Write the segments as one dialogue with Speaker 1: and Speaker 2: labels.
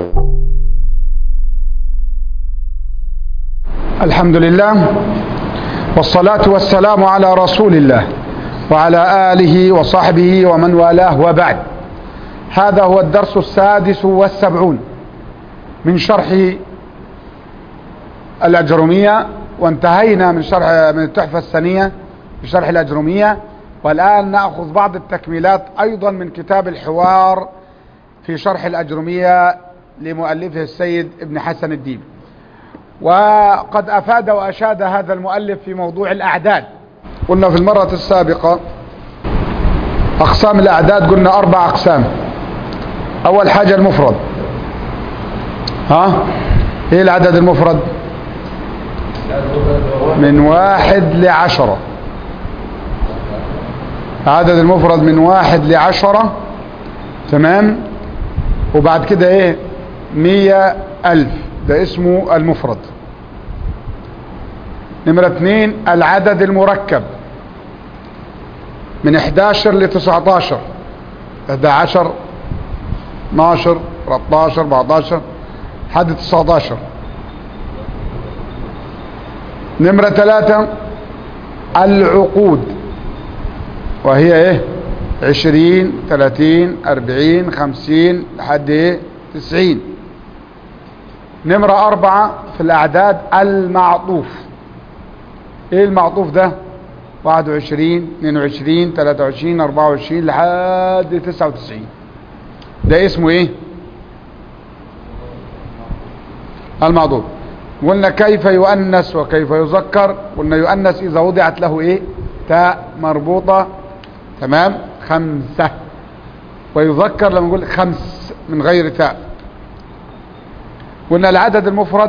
Speaker 1: الحمد لله والصلاة والسلام على رسول الله وعلى آله وصحبه ومن والاه وبعد هذا هو الدرس السادس والسبعون من شرح الأجرمية وانتهينا من شرح من التحفة السنية في شرح الأجرمية والآن نأخذ بعض التكميلات أيضا من كتاب الحوار في شرح الأجرمية لمؤلفه السيد ابن حسن الدين وقد أفاد وأشاد هذا المؤلف في موضوع الأعداد قلنا في المرة السابقة أقسام الأعداد قلنا أربع أقسام أول حاجة المفرد ها إيه العدد المفرد من واحد لعشرة عدد المفرد من واحد لعشرة تمام وبعد كده ايه مية ألف ده اسمه المفرد نمرة اتنين العدد المركب من 11 ل 19 11 12 13 14 لحد 19 نمرة ثلاثة العقود وهي ايه عشرين ثلاثين اربعين خمسين لحد ايه تسعين نمرة اربعة في الاعداد المعطوف ايه المعطوف ده واحد وعشرين اثنين وعشرين ثلاثة وعشرين اربعة وعشرين لحد تسعة وتسعين ده اسمه ايه المعطوف قلنا كيف يؤنس وكيف يذكر قلنا يؤنس اذا وضعت له ايه تاء مربوطة تمام خمسة ويذكر لما نقول خمس من غير تاء قلنا العدد المفرد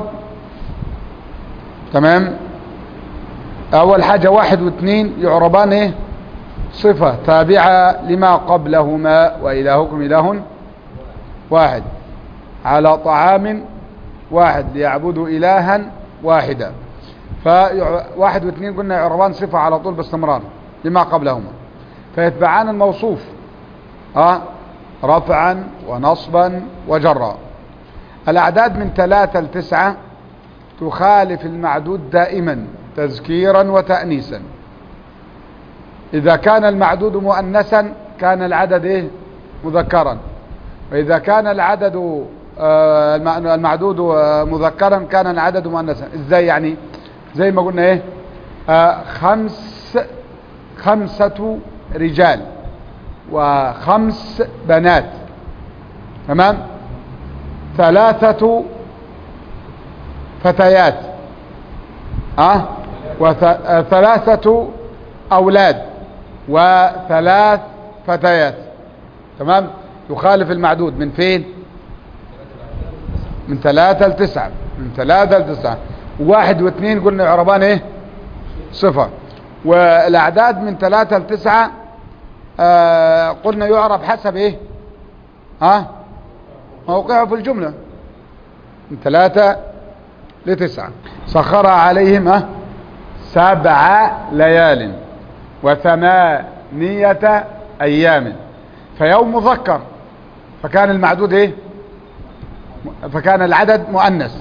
Speaker 1: تمام اول حاجة واحد واثنين يعربان ايه صفة تابعة لما قبلهما وإلهكم إله واحد على طعام واحد ليعبدوا إلها واحدا فواحد واثنين قلنا يعربان صفة على طول باستمرار لما قبلهما فيتبعان الموصوف ها رفعا ونصبا وجرا الأعداد من ثلاثة لتسعة تخالف المعدود دائما تذكيرا وتأنيسا إذا كان المعدود مؤنسا كان العدد إيه مذكرا وإذا كان العدد آه المعدود مذكرا كان العدد مؤنسا إزاي يعني زي ما قلنا إيه آه خمس خمسة رجال وخمس بنات تمام ثلاثة فتيات أه وثلاثة أولاد وثلاث فتيات تمام يخالف المعدود من فين من ثلاثة لتسعة من ثلاثة لتسعة واحد واثنين قلنا عربان ايه صفة والاعداد من ثلاثة لتسعة آه قلنا يعرف حسب ايه ها آه موقعه في الجملة من ثلاثة لتسعة سخر عليهم اه سبع ليال وثمانية ايام فيوم مذكر فكان المعدود ايه فكان العدد مؤنث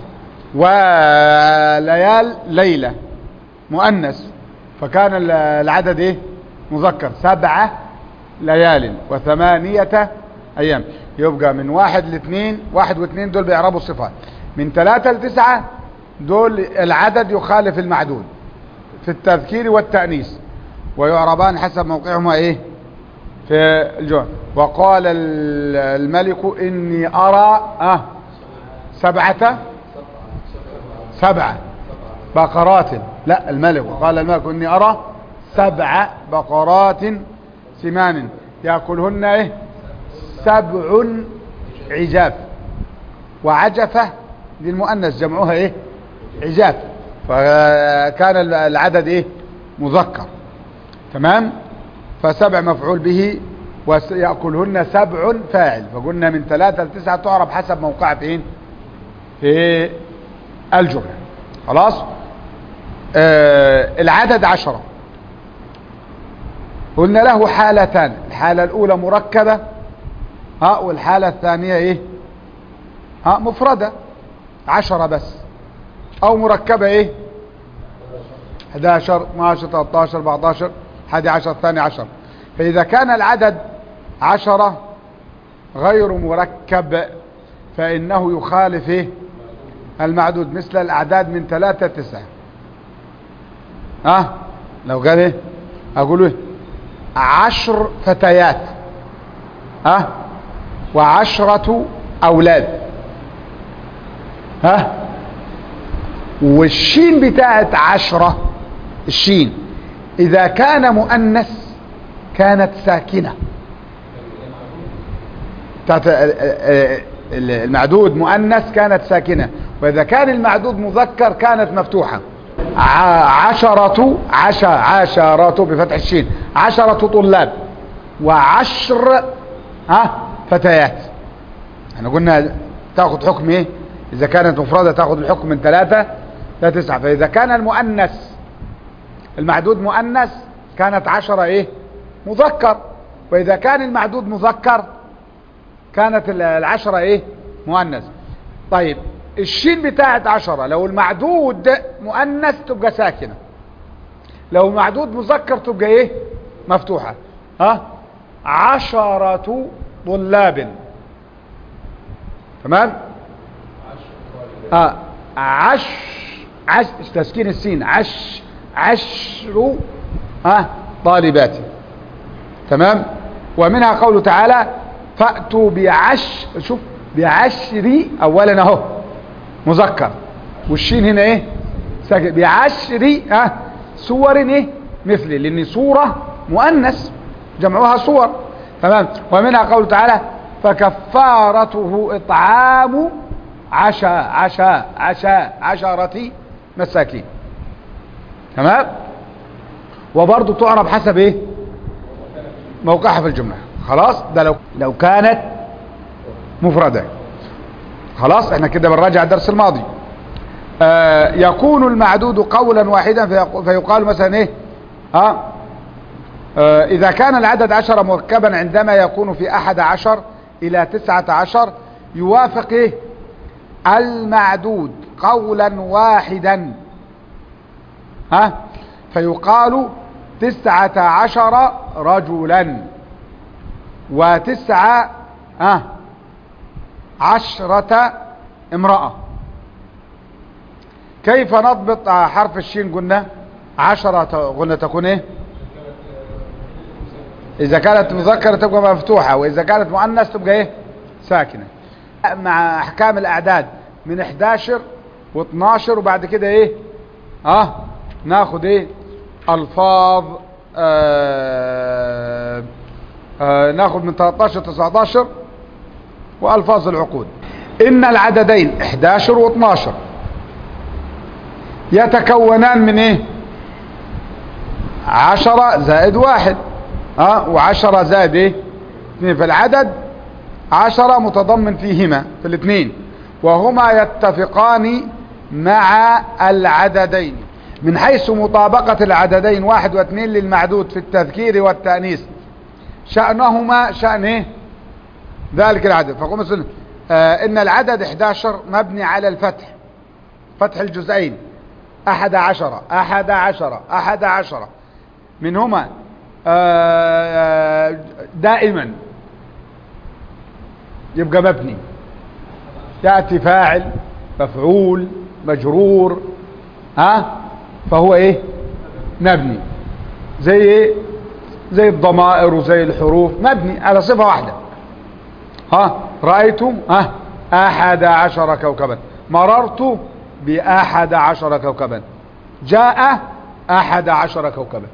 Speaker 1: وليال ليلة مؤنث فكان العدد ايه مذكر سبعة ليال وثمانية ايام يبقى من واحد لاثنين واحد واثنين دول بيعربوا الصفات من ثلاثة لتسعة دول العدد يخالف المعدود في التذكير والتأنيس ويعربان حسب موقعهما ايه في الجوع وقال الملك اني ارى اه سبعة سبعة بقرات لا الملك وقال الملك اني ارى سبع بقرات سمان ياكلهن ايه سبع عجاف وعجفة للمؤنث جمعها ايه عجاف فكان العدد ايه مذكر تمام فسبع مفعول به ويأكلهن سبع فاعل فقلنا من ثلاثة لتسعة تعرف حسب موقع فين في الجملة خلاص آه العدد عشرة قلنا له حالتان الحالة الأولى مركبة ها والحالة الثانية ايه ها مفردة عشرة بس او مركبة ايه 11 12 13 14 11 الثاني عشر فاذا كان العدد عشرة غير مركب فانه يخالف ايه المعدود مثل الاعداد من ثلاثة تسعة ها لو قال ايه اقول ايه عشر فتيات ها وعشرة اولاد ها والشين بتاعت عشرة الشين اذا كان مؤنث كانت ساكنة بتاعت المعدود مؤنث كانت ساكنة واذا كان المعدود مذكر كانت مفتوحة عشرة عشا عشرة بفتح الشين عشرة طلاب وعشر ها فتيات احنا قلنا تاخذ حكم ايه اذا كانت مفردة تاخذ الحكم من ثلاثة لا تسعة فاذا كان المؤنث المعدود مؤنث كانت عشرة ايه مذكر واذا كان المعدود مذكر كانت العشرة ايه مؤنث طيب الشين بتاعت عشرة لو المعدود مؤنث تبقى ساكنة لو المعدود مذكر تبقى ايه مفتوحة ها عشرة طلاب تمام اه عش عش تسكين السين عش عشر ها طالبات تمام ومنها قوله تعالى فأتوا بعش شوف بعشر اولا اهو مذكر والشين هنا ايه ساكن بعشر ها صور ايه مثل لان صورة مؤنث جمعها صور تمام ومنها قوله تعالى فكفارته اطعام عشا عشا عشا عشرة مساكين تمام وبرضه تعرب حسب ايه موقعها في الجملة خلاص ده لو لو كانت مفردة خلاص احنا كده بنراجع الدرس الماضي آه يكون المعدود قولا واحدا فيقال مثلا ايه ها آه اذا كان العدد عشر مركبا عندما يكون في احد عشر الى تسعة عشر يوافق ايه المعدود قولا واحدا ها فيقال تسعة عشر رجلا وتسعة ها عشرة امرأة كيف نضبط حرف الشين قلنا عشرة قلنا تكون ايه اذا كانت مذكرة تبقى مفتوحة واذا كانت مؤنث تبقى ايه ساكنة مع احكام الاعداد من 11 و12 وبعد كده ايه اه ناخد ايه الفاظ آه آه ناخد من 13 19 والفاظ العقود ان العددين 11 و12 يتكونان من ايه عشرة زائد واحد ها أه؟ وعشرة زائد ايه اثنين فالعدد عشرة متضمن فيهما في الاثنين وهما يتفقان مع العددين من حيث مطابقة العددين واحد واثنين للمعدود في التذكير والتأنيث شأنهما شأن ايه ذلك العدد فقوم مثلا آه ان العدد 11 مبني على الفتح فتح الجزئين احد عشر احد عشر احد عشر منهما آه دائما يبقى مبني يأتي فاعل مفعول مجرور ها فهو ايه مبني زي ايه زي الضمائر وزي الحروف مبني على صفة واحدة ها رأيت ها احد عشر كوكبا مررت باحد عشر كوكبا جاء احد عشر كوكبا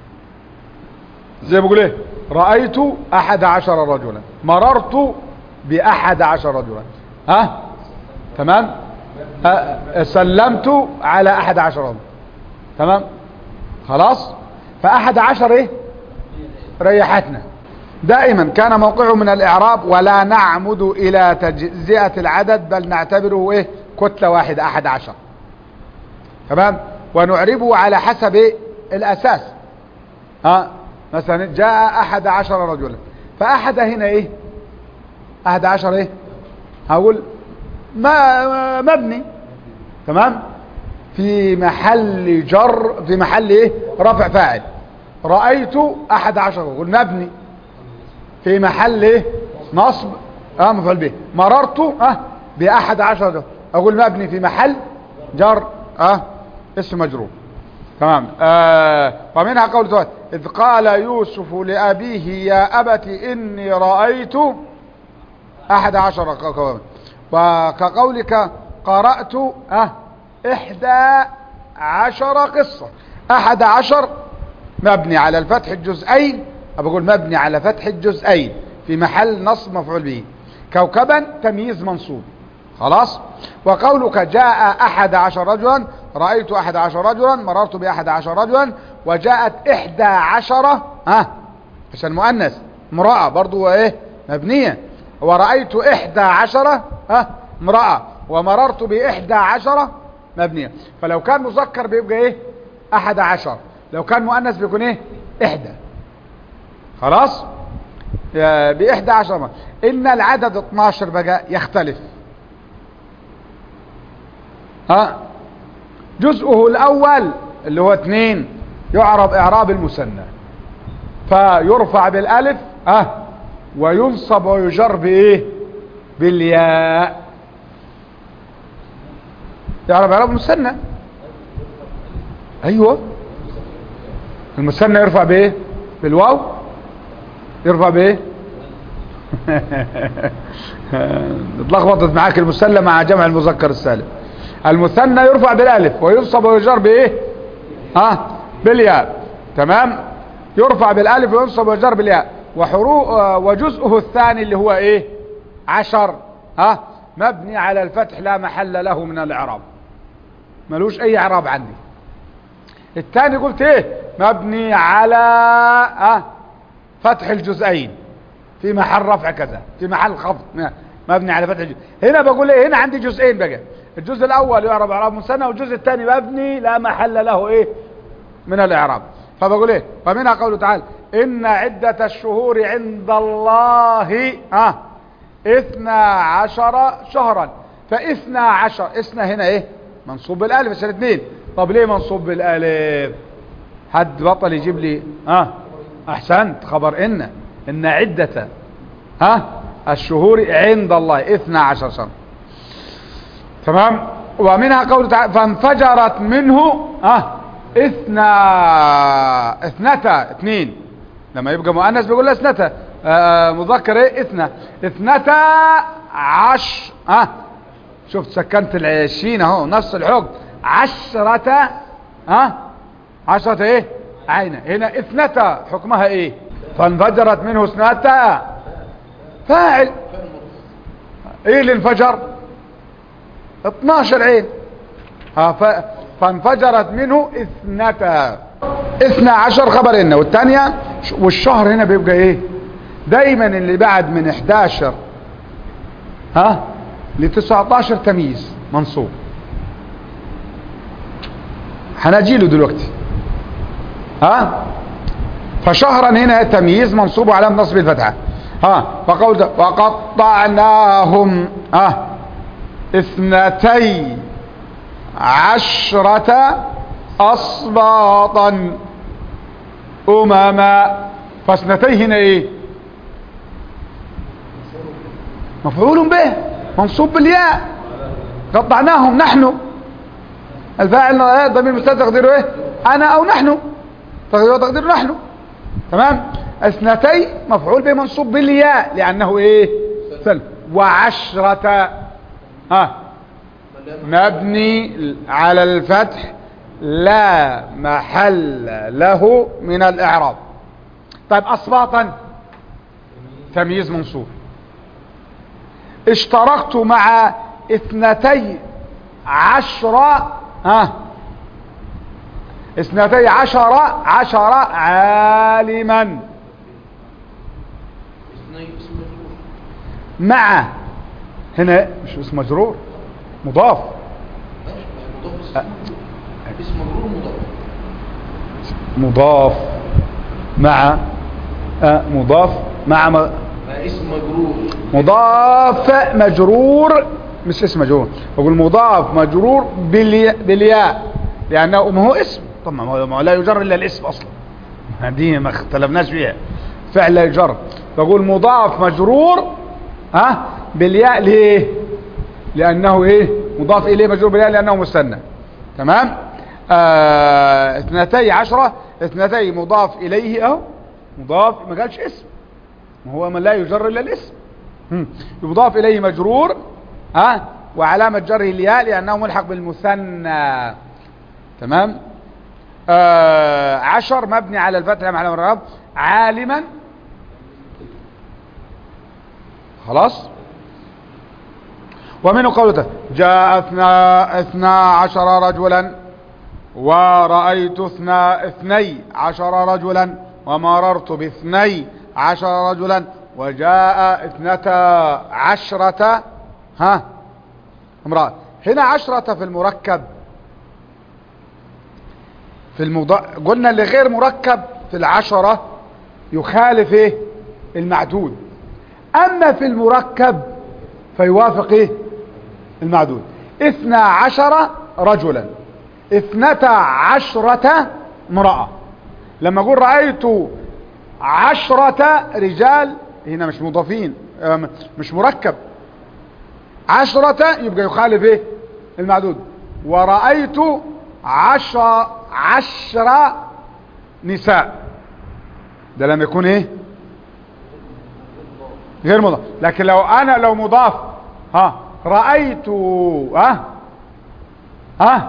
Speaker 1: زي بقول ايه رأيت احد عشر رجلا مررت باحد عشر رجلا ها تمام أه سلمت على احد عشر رجلا تمام خلاص فاحد عشر ايه ريحتنا دائما كان موقعه من الاعراب ولا نعمد الى تجزئة العدد بل نعتبره ايه كتلة واحدة احد عشر تمام ونعربه على حسب ايه الاساس ها مثلا جاء احد عشر رجلا فاحد هنا ايه احد عشر ايه هقول ما مبني تمام في محل جر في محل ايه رفع فاعل رأيت احد عشر قول مبني في محل ايه نصب اه مفعول به مررت اه باحد عشر اقول مبني في محل جر اه اسم مجرور تمام آه ومنها قول تعالى إذ قال يوسف لأبيه يا أبت إني رأيت أحد عشر كوكبا وكقولك قرأت أه إحدى عشر قصة أحد عشر مبني على الفتح الجزئين بقول مبني على فتح الجزئين في محل نصب مفعول به كوكبا تمييز منصوب خلاص وقولك جاء أحد عشر رجلا رأيت أحد عشر رجلا مررت بأحد عشر رجلا وجاءت إحدى عشرة ها عشان مؤنث امرأة برضو ايه مبنية ورأيت إحدى عشرة ها امرأة ومررت بإحدى عشرة مبنية فلو كان مذكر بيبقى ايه أحد عشر لو كان مؤنث بيكون ايه إحدى خلاص بإحدى عشر مرة. إن العدد 12 بقى يختلف ها جزءه الأول اللي هو اثنين يعرب إعراب المثنى فيرفع بالألف ها وينصب ويجر بإيه بالياء يعرب إعراب المثنى أيوة المثنى يرفع بإيه بالواو يرفع بإيه اتلخبطت معاك المثنى مع جمع المذكر السالم المثنى يرفع بالالف وينصب ويجر بايه ها بالياء تمام يرفع بالالف وينصب ويجر بالياء وحروف وجزءه الثاني اللي هو ايه عشر ها مبني على الفتح لا محل له من الاعراب ملوش اي اعراب عندي الثاني قلت ايه مبني على ها فتح الجزئين في محل رفع كذا في محل خفض مبني على فتح الجزء هنا بقول ايه هنا عندي جزئين بقى الجزء الاول يعرب اعراب مثنى والجزء الثاني مبني لا محل له ايه من الاعراب فبقول ايه فمنها قوله تعالى ان عدة الشهور عند الله اه اثنا عشر شهرا فاثنا عشر اثنا هنا ايه منصوب بالالف عشان اثنين طب ليه منصوب بالالف حد بطل يجيب لي اه احسنت خبر ان ان عدة ها الشهور عند الله اثنا عشر شهرا تمام ومنها قول تعالى فانفجرت منه اه اثنا اثنتا اثنين لما يبقى مؤنث بيقول اثنتا آه مذكر ايه اثنى اثنتا عش اه شفت سكنت العشرين اهو نص الحكم عشرة اه عشرة ايه عينة هنا اثنتا حكمها ايه فانفجرت منه اثنتا فاعل ايه اللي انفجر 12 عين ها ف... فانفجرت منه اثنتا اثنى عشر خبر ان والثانية والشهر هنا بيبقى ايه دايما اللي بعد من 11 ها ل 19 تمييز منصوب هنجيله دلوقتي ها فشهرا هنا تمييز منصوب على نصب الفتحة ها فقول وقطعناهم ها اثنتي عشرة أصباطا أمما فاثنتي هنا ايه مفعول به منصوب بالياء قطعناهم نحن الفاعل ضمير مستتر تقديره ايه انا او نحن تقديره تقدير نحن تمام اثنتي مفعول به منصوب بالياء لانه ايه سلم وعشرة ها مبني على الفتح لا محل له من الاعراب طيب اصباطا تمييز منصوب اشتركت مع اثنتي عشرة ها اثنتي عشرة عشرة عالما مع هنا مش اسم مجرور مضاف
Speaker 2: اسم مجرور مضاف
Speaker 1: مضاف مع آه مضاف مع م...
Speaker 2: ما اسم مجرور
Speaker 1: مضاف مجرور مش اسم مجرور بقول مضاف مجرور بالياء, بالياء لانه ما هو اسم طب ما هو ما هو لا يجر الا الاسم اصلا دي ما اختلفناش فيها فعل لا يجر بقول مضاف مجرور ها بالياء ليه لانه ايه مضاف اليه مجرور بالياء لانه مثنى تمام آه اثنتي عشرة اثنتي مضاف اليه اهو مضاف ما قالش اسم ما هو من لا يجر الا الاسم هم. يضاف اليه مجرور ها وعلامة جره الياء لانه ملحق بالمثنى تمام آه عشر مبني على الفتح مع الرب عالما خلاص ومنه قوله جاء اثنا, اثنا عشر رجلا ورأيت اثنا اثني عشر رجلا ومررت باثني عشر رجلا وجاء اثنتا عشرة ها امرأة هنا عشرة في المركب في المض... قلنا اللي غير مركب في العشرة يخالف ايه المعدود اما في المركب فيوافق ايه المعدود اثنى عشر رجلا اثنتا عشرة امرأة لما اقول رأيت عشرة رجال هنا مش مضافين مش مركب عشرة يبقى يخالف ايه المعدود ورأيت عشر عشر نساء ده لما يكون ايه غير مضاف لكن لو انا لو مضاف ها رأيت ها ها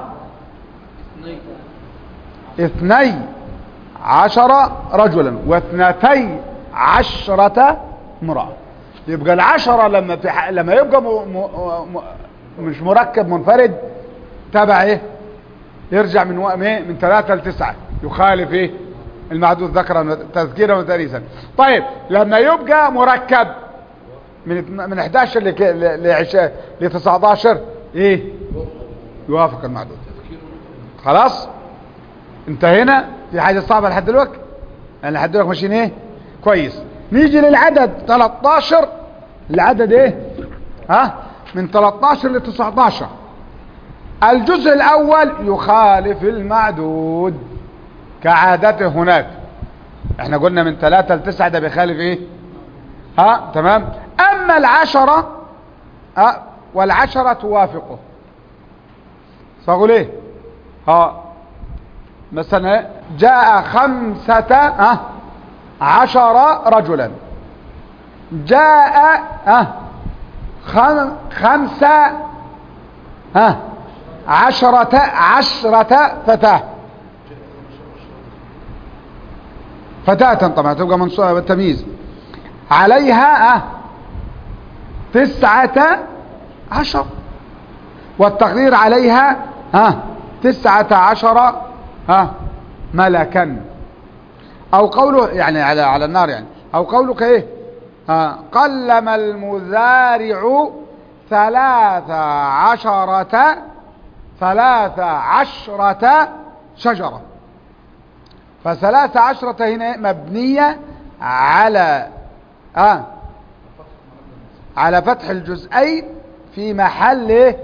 Speaker 1: اثني عشر رجلا واثنتي عشرة امرأة يبقى العشرة لما في ح... لما يبقى م... م... م... مش مركب منفرد تبع ايه يرجع من و... من ثلاثة لتسعة يخالف ايه المعدود ذكرا تذكيرا وتأنيثا طيب لما يبقى مركب من من 11 ل ل ل 19 ايه يوافق المعدود خلاص انتهينا في حاجه صعبه لحد دلوقتي انا لحد دلوقتي ماشيين ايه كويس نيجي للعدد 13 العدد ايه ها من 13 ل 19 الجزء الاول يخالف المعدود كعادته هناك احنا قلنا من 3 ل 9 ده بيخالف ايه ها تمام اما العشرة ها والعشرة توافقه فاقول ايه ها مثلا جاء خمسة ها عشر رجلا جاء ها خم خمسة ها عشرة عشرة فتاة فتاة طبعا تبقى منصوبة بالتمييز عليها ها تسعة عشر والتقدير عليها ها تسعة عشر ها ملكا او قوله يعني على على النار يعني او قولك ايه ها قلم المزارع ثلاث عشرة ثلاث عشرة شجرة فثلاث عشرة هنا مبنية على آه على فتح الجزئين في محل إيه؟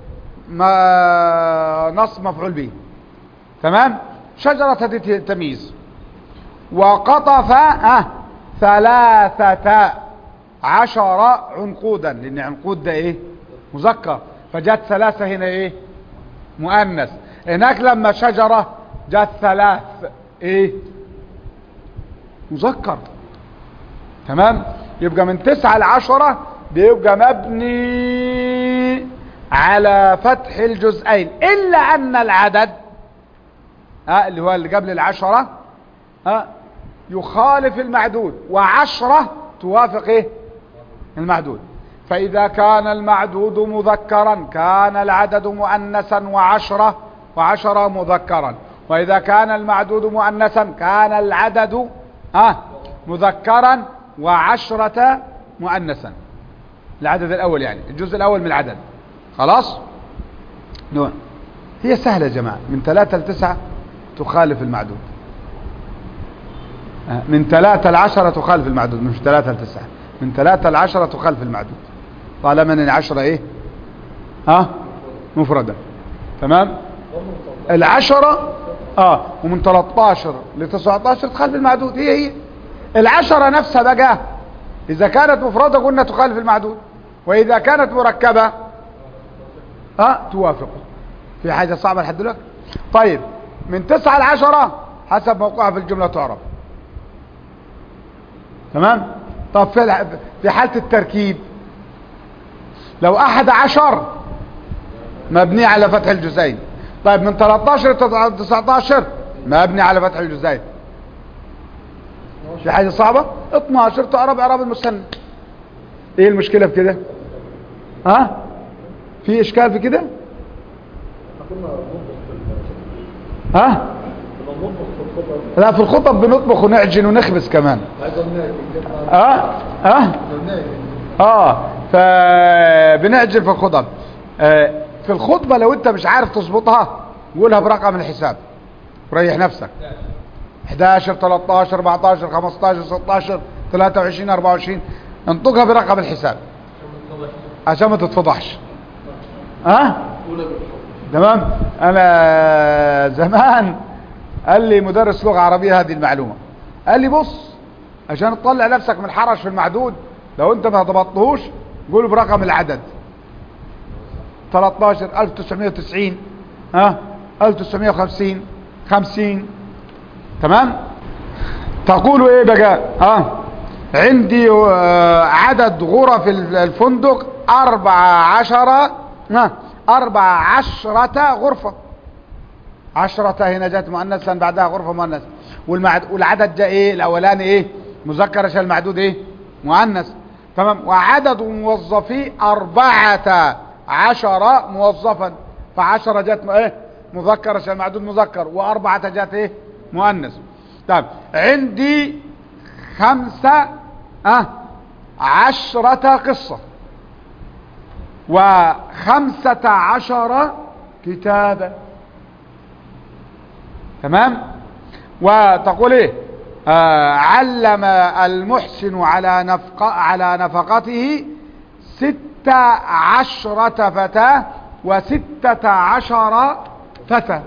Speaker 1: ما نص مفعول به تمام شجرة تمييز وقطف آه ثلاثة عشر عنقودا لان عنقود ده ايه مذكر فجت ثلاثة هنا ايه مؤنث هناك لما شجرة جت ثلاث ايه مذكر تمام يبقى من تسعة لعشرة بيبقى مبني على فتح الجزئين الا ان العدد ها اللي هو اللي قبل العشرة ها يخالف المعدود وعشرة توافق ايه المعدود فاذا كان المعدود مذكرا كان العدد مؤنثا وعشرة وعشرة مذكرا واذا كان المعدود مؤنثا كان العدد ها مذكرا وعشرة مؤنثا العدد الاول يعني الجزء الاول من العدد خلاص نوع هي سهلة يا جماعة من ثلاثة لتسعة تخالف المعدود من ثلاثة لعشرة تخالف المعدود مش ثلاثة لتسعة من ثلاثة لعشرة تخالف المعدود طالما ان عشرة ايه ها مفردة تمام العشرة اه ومن 13 ل 19 تخالف المعدود هي هي العشرة نفسها بقى اذا كانت مفردة قلنا تخالف المعدود واذا كانت مركبة اه توافقه في حاجة صعبة لحد دلوقتي طيب من 9 ل 10 حسب موقعها في الجملة تعرف تمام طب في الح- في حالة التركيب لو احد عشر مبني على فتح الجزئين طيب من 13 ل 19 مبني على فتح الجزئين في حاجة صعبة 12 تعرب اعراب المثنى ايه المشكلة في كده ها في اشكال في كده ها لا في الخطب بنطبخ ونعجن ونخبز كمان اه اه اه فبنعجن في الخطب آه في الخطبة لو انت مش عارف تظبطها قولها برقم الحساب وريح نفسك 11 13 14 15 16 23 24 انطقها برقم الحساب عشان ما تتفضحش ها تمام انا زمان قال لي مدرس لغة عربية هذه المعلومة قال لي بص عشان تطلع نفسك من الحرج في المعدود لو انت ما ضبطتهوش قول برقم العدد 13 1990 ها 1950 50 تمام تقول ايه بقى ها عندي آه، عدد غرف الفندق أربع عشرة ها أربع عشرة غرفة عشرة هنا جاءت مؤنثا بعدها غرفة مؤنث والمعد... والعدد جاء ايه الاولاني ايه مذكر عشان المعدود ايه مؤنث تمام وعدد موظفي أربعة عشر موظفا فعشرة جاءت م- ايه مذكر عشان المعدود مذكر وأربعة جاءت ايه مؤنث طيب عندي خمسة اه عشرة قصة وخمسة عشر كتابا تمام وتقول ايه آه علم المحسن على نفق على نفقته ستة عشرة فتاة وستة عشر فتى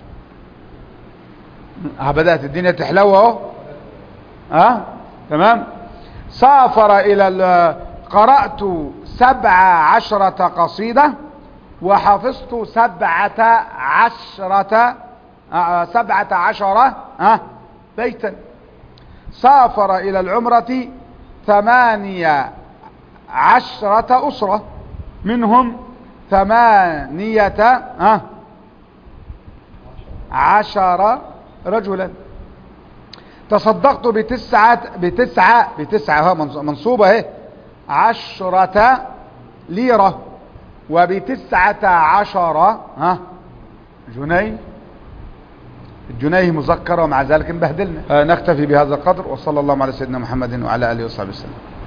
Speaker 1: ها بدأت الدنيا تحلو اهو ها تمام سافر الى ال- قرأت سبع عشرة قصيدة وحفظت سبعة عشرة آه، سبعة عشر آه، بيتا سافر إلى العمرة ثمانية عشرة أسرة منهم ثمانية آه، عشر رجلا تصدقت بتسعة بتسعة بتسعة ها منص- منصوبة اهي عشرة ليرة وبتسعة عشر ها جنيه الجنيه مذكرة ومع ذلك انبهدلنا آه، نكتفي بهذا القدر وصلى الله على سيدنا محمد وعلى آله وصحبه وسلم